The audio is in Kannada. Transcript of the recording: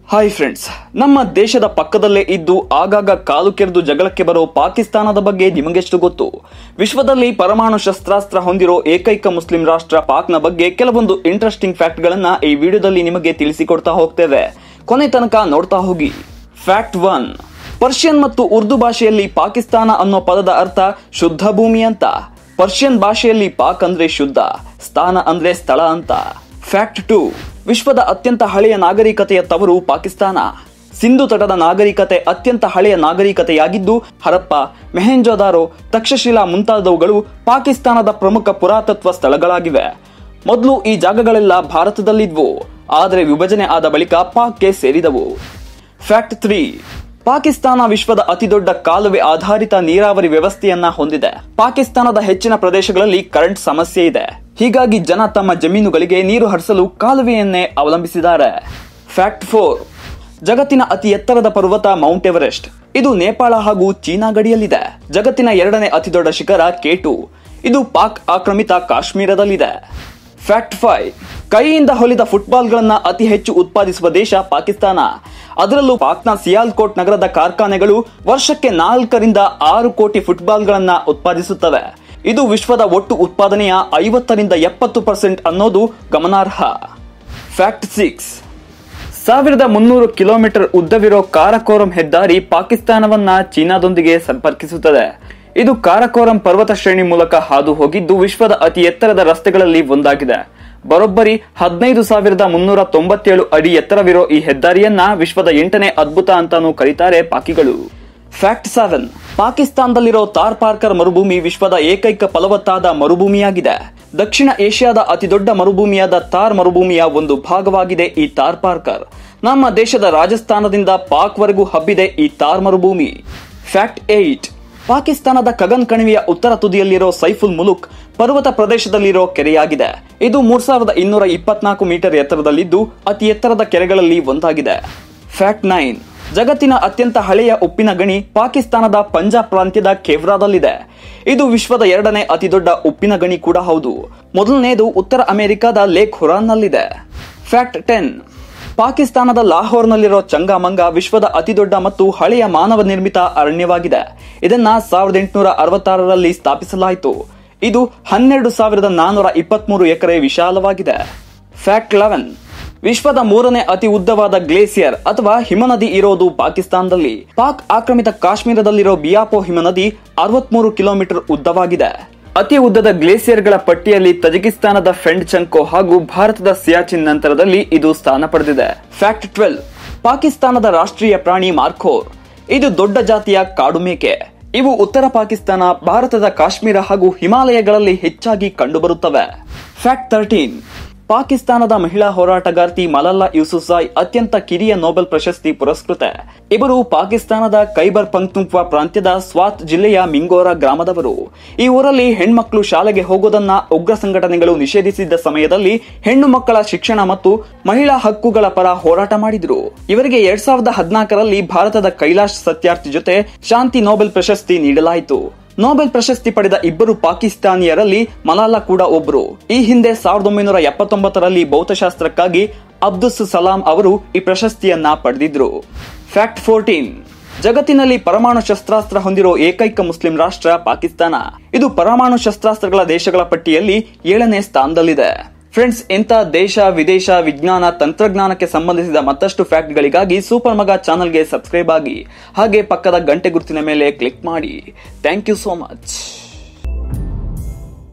ಹಾಯ್ ಫ್ರೆಂಡ್ಸ್ ನಮ್ಮ ದೇಶದ ಪಕ್ಕದಲ್ಲೇ ಇದ್ದು ಆಗಾಗ ಕಾಲು ಕೆರೆದು ಜಗಳಕ್ಕೆ ಬರೋ ಪಾಕಿಸ್ತಾನದ ಬಗ್ಗೆ ನಿಮಗೆಷ್ಟು ಗೊತ್ತು ವಿಶ್ವದಲ್ಲಿ ಪರಮಾಣು ಶಸ್ತ್ರಾಸ್ತ್ರ ಹೊಂದಿರೋ ಏಕೈಕ ಮುಸ್ಲಿಂ ರಾಷ್ಟ್ರ ಪಾಕ್ನ ಬಗ್ಗೆ ಕೆಲವೊಂದು ಇಂಟ್ರೆಸ್ಟಿಂಗ್ ಫ್ಯಾಕ್ಟ್ ಗಳನ್ನ ಈ ವಿಡಿಯೋದಲ್ಲಿ ನಿಮಗೆ ತಿಳಿಸಿಕೊಡ್ತಾ ಹೋಗ್ತೇವೆ ಕೊನೆ ತನಕ ನೋಡ್ತಾ ಹೋಗಿ ಫ್ಯಾಕ್ಟ್ ಒನ್ ಪರ್ಷಿಯನ್ ಮತ್ತು ಉರ್ದು ಭಾಷೆಯಲ್ಲಿ ಪಾಕಿಸ್ತಾನ ಅನ್ನೋ ಪದದ ಅರ್ಥ ಶುದ್ಧ ಭೂಮಿ ಅಂತ ಪರ್ಷಿಯನ್ ಭಾಷೆಯಲ್ಲಿ ಪಾಕ್ ಅಂದ್ರೆ ಶುದ್ಧ ಸ್ಥಾನ ಅಂದ್ರೆ ಸ್ಥಳ ಅಂತ ಫ್ಯಾಕ್ಟ್ ಟು ವಿಶ್ವದ ಅತ್ಯಂತ ಹಳೆಯ ನಾಗರಿಕತೆಯ ತವರು ಪಾಕಿಸ್ತಾನ ಸಿಂಧು ತಟದ ನಾಗರಿಕತೆ ಅತ್ಯಂತ ಹಳೆಯ ನಾಗರಿಕತೆಯಾಗಿದ್ದು ಹರಪ್ಪ ಮೆಹೆಂಜೋದಾರೋ ತಕ್ಷಶಿಲಾ ಮುಂತಾದವುಗಳು ಪಾಕಿಸ್ತಾನದ ಪ್ರಮುಖ ಪುರಾತತ್ವ ಸ್ಥಳಗಳಾಗಿವೆ ಮೊದಲು ಈ ಜಾಗಗಳೆಲ್ಲ ಭಾರತದಲ್ಲಿದ್ವು ಆದರೆ ವಿಭಜನೆ ಆದ ಬಳಿಕ ಪಾಕ್ಗೆ ಸೇರಿದವು ಫ್ಯಾಕ್ಟ್ ತ್ರೀ ಪಾಕಿಸ್ತಾನ ವಿಶ್ವದ ಅತಿದೊಡ್ಡ ಕಾಲುವೆ ಆಧಾರಿತ ನೀರಾವರಿ ವ್ಯವಸ್ಥೆಯನ್ನ ಹೊಂದಿದೆ ಪಾಕಿಸ್ತಾನದ ಹೆಚ್ಚಿನ ಪ್ರದೇಶಗಳಲ್ಲಿ ಕರೆಂಟ್ ಸಮಸ್ಯೆ ಇದೆ ಹೀಗಾಗಿ ಜನ ತಮ್ಮ ಜಮೀನುಗಳಿಗೆ ನೀರು ಹರಿಸಲು ಕಾಲುವೆಯನ್ನೇ ಅವಲಂಬಿಸಿದ್ದಾರೆ ಫ್ಯಾಕ್ಟ್ ಫೋರ್ ಜಗತ್ತಿನ ಅತಿ ಎತ್ತರದ ಪರ್ವತ ಮೌಂಟ್ ಎವರೆಸ್ಟ್ ಇದು ನೇಪಾಳ ಹಾಗೂ ಚೀನಾ ಗಡಿಯಲ್ಲಿದೆ ಜಗತ್ತಿನ ಎರಡನೇ ಅತಿದೊಡ್ಡ ಶಿಖರ ಕೇಟು ಇದು ಪಾಕ್ ಆಕ್ರಮಿತ ಕಾಶ್ಮೀರದಲ್ಲಿದೆ ಫ್ಯಾಕ್ಟ್ ಫೈವ್ ಕೈಯಿಂದ ಹೊಲಿದ ಫುಟ್ಬಾಲ್ಗಳನ್ನ ಅತಿ ಹೆಚ್ಚು ಉತ್ಪಾದಿಸುವ ದೇಶ ಪಾಕಿಸ್ತಾನ ಅದರಲ್ಲೂ ಪಾಕ್ನ ಸಿಯಾಲ್ಕೋಟ್ ನಗರದ ಕಾರ್ಖಾನೆಗಳು ವರ್ಷಕ್ಕೆ ನಾಲ್ಕರಿಂದ ಆರು ಕೋಟಿ ಫುಟ್ಬಾಲ್ಗಳನ್ನ ಉತ್ಪಾದಿಸುತ್ತವೆ ಇದು ವಿಶ್ವದ ಒಟ್ಟು ಉತ್ಪಾದನೆಯ ಐವತ್ತರಿಂದ ಎಪ್ಪತ್ತು ಪರ್ಸೆಂಟ್ ಅನ್ನೋದು ಗಮನಾರ್ಹ ಫ್ಯಾಕ್ಟ್ ಸಿಕ್ಸ್ ಸಾವಿರದ ಮುನ್ನೂರು ಕಿಲೋಮೀಟರ್ ಉದ್ದವಿರೋ ಕಾರಕೋರಂ ಹೆದ್ದಾರಿ ಪಾಕಿಸ್ತಾನವನ್ನ ಚೀನಾದೊಂದಿಗೆ ಸಂಪರ್ಕಿಸುತ್ತದೆ ಇದು ಕಾರಕೋರಂ ಪರ್ವತ ಶ್ರೇಣಿ ಮೂಲಕ ಹಾದು ಹೋಗಿದ್ದು ವಿಶ್ವದ ಅತಿ ಎತ್ತರದ ರಸ್ತೆಗಳಲ್ಲಿ ಒಂದಾಗಿದೆ ಬರೋಬ್ಬರಿ ಹದಿನೈದು ಸಾವಿರದ ಮುನ್ನೂರ ತೊಂಬತ್ತೇಳು ಅಡಿ ಎತ್ತರವಿರೋ ಈ ಹೆದ್ದಾರಿಯನ್ನ ವಿಶ್ವದ ಎಂಟನೇ ಅದ್ಭುತ ಅಂತಾನೂ ಕರೀತಾರೆ ಪಾಕಿಗಳು ಫ್ಯಾಕ್ಟ್ ಸೆವೆನ್ ಪಾಕಿಸ್ತಾನದಲ್ಲಿರೋ ತಾರ್ ಪಾರ್ಕರ್ ಮರುಭೂಮಿ ವಿಶ್ವದ ಏಕೈಕ ಫಲವತ್ತಾದ ಮರುಭೂಮಿಯಾಗಿದೆ ದಕ್ಷಿಣ ಏಷ್ಯಾದ ಅತಿದೊಡ್ಡ ಮರುಭೂಮಿಯಾದ ತಾರ್ ಮರುಭೂಮಿಯ ಒಂದು ಭಾಗವಾಗಿದೆ ಈ ತಾರ್ ಪಾರ್ಕರ್ ನಮ್ಮ ದೇಶದ ರಾಜಸ್ಥಾನದಿಂದ ಪಾಕ್ವರೆಗೂ ಹಬ್ಬಿದೆ ಈ ತಾರ್ ಮರುಭೂಮಿ ಫ್ಯಾಕ್ಟ್ ಏಟ್ ಪಾಕಿಸ್ತಾನದ ಕಗನ್ ಕಣಿವೆಯ ಉತ್ತರ ತುದಿಯಲ್ಲಿರೋ ಸೈಫುಲ್ ಮುಲುಕ್ ಪರ್ವತ ಪ್ರದೇಶದಲ್ಲಿರೋ ಕೆರೆಯಾಗಿದೆ ಇದು ಮೂರ್ ಸಾವಿರದ ಇನ್ನೂರ ಇಪ್ಪತ್ನಾಲ್ಕು ಮೀಟರ್ ಎತ್ತರದಲ್ಲಿದ್ದು ಅತಿ ಎತ್ತರದ ಕೆರೆಗಳಲ್ಲಿ ಒಂದಾಗಿದೆ ಫ್ಯಾಕ್ಟ್ ನೈನ್ ಜಗತ್ತಿನ ಅತ್ಯಂತ ಹಳೆಯ ಉಪ್ಪಿನ ಗಣಿ ಪಾಕಿಸ್ತಾನದ ಪಂಜಾಬ್ ಪ್ರಾಂತ್ಯದ ಖೇವ್ರಾದಲ್ಲಿದೆ ಇದು ವಿಶ್ವದ ಎರಡನೇ ಅತಿದೊಡ್ಡ ಉಪ್ಪಿನ ಗಣಿ ಕೂಡ ಹೌದು ಮೊದಲನೇದು ಉತ್ತರ ಅಮೆರಿಕದ ಲೇಕ್ ಹುರಾನ್ನಲ್ಲಿದೆ ಫ್ಯಾಕ್ಟ್ ಟೆನ್ ಪಾಕಿಸ್ತಾನದ ಲಾಹೋರ್ನಲ್ಲಿರೋ ಚಂಗಾಮಂಗ ವಿಶ್ವದ ಅತಿದೊಡ್ಡ ಮತ್ತು ಹಳೆಯ ಮಾನವ ನಿರ್ಮಿತ ಅರಣ್ಯವಾಗಿದೆ ಇದನ್ನ ಸಾವಿರದ ಎಂಟುನೂರ ಅರವತ್ತಾರರಲ್ಲಿ ಸ್ಥಾಪಿಸಲಾಯಿತು ಇದು ಹನ್ನೆರಡು ಸಾವಿರದ ನಾನೂರ ಇಪ್ಪತ್ಮೂರು ಎಕರೆ ವಿಶಾಲವಾಗಿದೆ ಫ್ಯಾಕ್ಟ್ ಲೆವೆನ್ ವಿಶ್ವದ ಮೂರನೇ ಅತಿ ಉದ್ದವಾದ ಗ್ಲೇಸಿಯರ್ ಅಥವಾ ಹಿಮನದಿ ಇರೋದು ಪಾಕಿಸ್ತಾನದಲ್ಲಿ ಪಾಕ್ ಆಕ್ರಮಿತ ಕಾಶ್ಮೀರದಲ್ಲಿರೋ ಬಿಯಾಪೋ ಹಿಮನದಿ ಅರವತ್ಮೂರು ಕಿಲೋಮೀಟರ್ ಉದ್ದವಾಗಿದೆ ಅತಿ ಉದ್ದದ ಗ್ಲೇಸಿಯರ್ಗಳ ಪಟ್ಟಿಯಲ್ಲಿ ತಜಿಕಿಸ್ತಾನದ ಫೆಂಡ್ ಚಂಕೋ ಹಾಗೂ ಭಾರತದ ಸಿಯಾಚಿನ್ ನಂತರದಲ್ಲಿ ಇದು ಸ್ಥಾನ ಪಡೆದಿದೆ ಫ್ಯಾಕ್ಟ್ ಟ್ವೆಲ್ ಪಾಕಿಸ್ತಾನದ ರಾಷ್ಟ್ರೀಯ ಪ್ರಾಣಿ ಮಾರ್ಕೋರ್ ಇದು ದೊಡ್ಡ ಜಾತಿಯ ಕಾಡು ಮೇಕೆ ಇವು ಉತ್ತರ ಪಾಕಿಸ್ತಾನ ಭಾರತದ ಕಾಶ್ಮೀರ ಹಾಗೂ ಹಿಮಾಲಯಗಳಲ್ಲಿ ಹೆಚ್ಚಾಗಿ ಕಂಡುಬರುತ್ತವೆ ಫ್ಯಾಕ್ಟ್ ತರ್ಟೀನ್ ಪಾಕಿಸ್ತಾನದ ಮಹಿಳಾ ಹೋರಾಟಗಾರ್ತಿ ಮಲಲ್ಲಾ ಯೂಸುಫ್ಜಾಯ್ ಅತ್ಯಂತ ಕಿರಿಯ ನೊಬೆಲ್ ಪ್ರಶಸ್ತಿ ಪುರಸ್ಕೃತೆ ಇವರು ಪಾಕಿಸ್ತಾನದ ಖೈಬರ್ ಪಂಕ್ತುಂಕ್ವಾ ಪ್ರಾಂತ್ಯದ ಸ್ವಾತ್ ಜಿಲ್ಲೆಯ ಮಿಂಗೋರಾ ಗ್ರಾಮದವರು ಈ ಊರಲ್ಲಿ ಹೆಣ್ಮಕ್ಳು ಶಾಲೆಗೆ ಹೋಗೋದನ್ನ ಉಗ್ರ ಸಂಘಟನೆಗಳು ನಿಷೇಧಿಸಿದ್ದ ಸಮಯದಲ್ಲಿ ಹೆಣ್ಣು ಮಕ್ಕಳ ಶಿಕ್ಷಣ ಮತ್ತು ಮಹಿಳಾ ಹಕ್ಕುಗಳ ಪರ ಹೋರಾಟ ಮಾಡಿದ್ರು ಇವರಿಗೆ ಎರಡ್ ಸಾವಿರದ ಹದಿನಾಲ್ಕರಲ್ಲಿ ಭಾರತದ ಕೈಲಾಶ್ ಸತ್ಯಾರ್ಥಿ ಜೊತೆ ಶಾಂತಿ ನೊಬೆಲ್ ಪ್ರಶಸ್ತಿ ನೀಡಲಾಯಿತು ನೊಬೆಲ್ ಪ್ರಶಸ್ತಿ ಪಡೆದ ಇಬ್ಬರು ಪಾಕಿಸ್ತಾನಿಯರಲ್ಲಿ ಮಲಾಲಾ ಕೂಡ ಒಬ್ರು ಈ ಹಿಂದೆ ಸಾವಿರದ ಒಂಬೈನೂರ ಎಪ್ಪತ್ತೊಂಬತ್ತರಲ್ಲಿ ಭೌತಶಾಸ್ತ್ರಕ್ಕಾಗಿ ಅಬ್ದುಸ್ ಸಲಾಂ ಅವರು ಈ ಪ್ರಶಸ್ತಿಯನ್ನ ಪಡೆದಿದ್ರು ಫ್ಯಾಕ್ಟ್ ಫೋರ್ಟೀನ್ ಜಗತ್ತಿನಲ್ಲಿ ಪರಮಾಣು ಶಸ್ತ್ರಾಸ್ತ್ರ ಹೊಂದಿರೋ ಏಕೈಕ ಮುಸ್ಲಿಂ ರಾಷ್ಟ್ರ ಪಾಕಿಸ್ತಾನ ಇದು ಪರಮಾಣು ಶಸ್ತ್ರಾಸ್ತ್ರಗಳ ದೇಶಗಳ ಪಟ್ಟಿಯಲ್ಲಿ ಏಳನೇ ಸ್ಥಾನದಲ್ಲಿದೆ ಫ್ರೆಂಡ್ಸ್ ಇಂಥ ದೇಶ ವಿದೇಶ ವಿಜ್ಞಾನ ತಂತ್ರಜ್ಞಾನಕ್ಕೆ ಸಂಬಂಧಿಸಿದ ಮತ್ತಷ್ಟು ಫ್ಯಾಕ್ಟ್ಗಳಿಗಾಗಿ ಸೂಪರ್ ಮಗ ಚಾನಲ್ಗೆ ಸಬ್ಸ್ಕ್ರೈಬ್ ಆಗಿ ಹಾಗೆ ಪಕ್ಕದ ಗಂಟೆ ಗುರುತಿನ ಮೇಲೆ ಕ್ಲಿಕ್ ಮಾಡಿ ಥ್ಯಾಂಕ್ ಯು ಸೋ ಮಚ್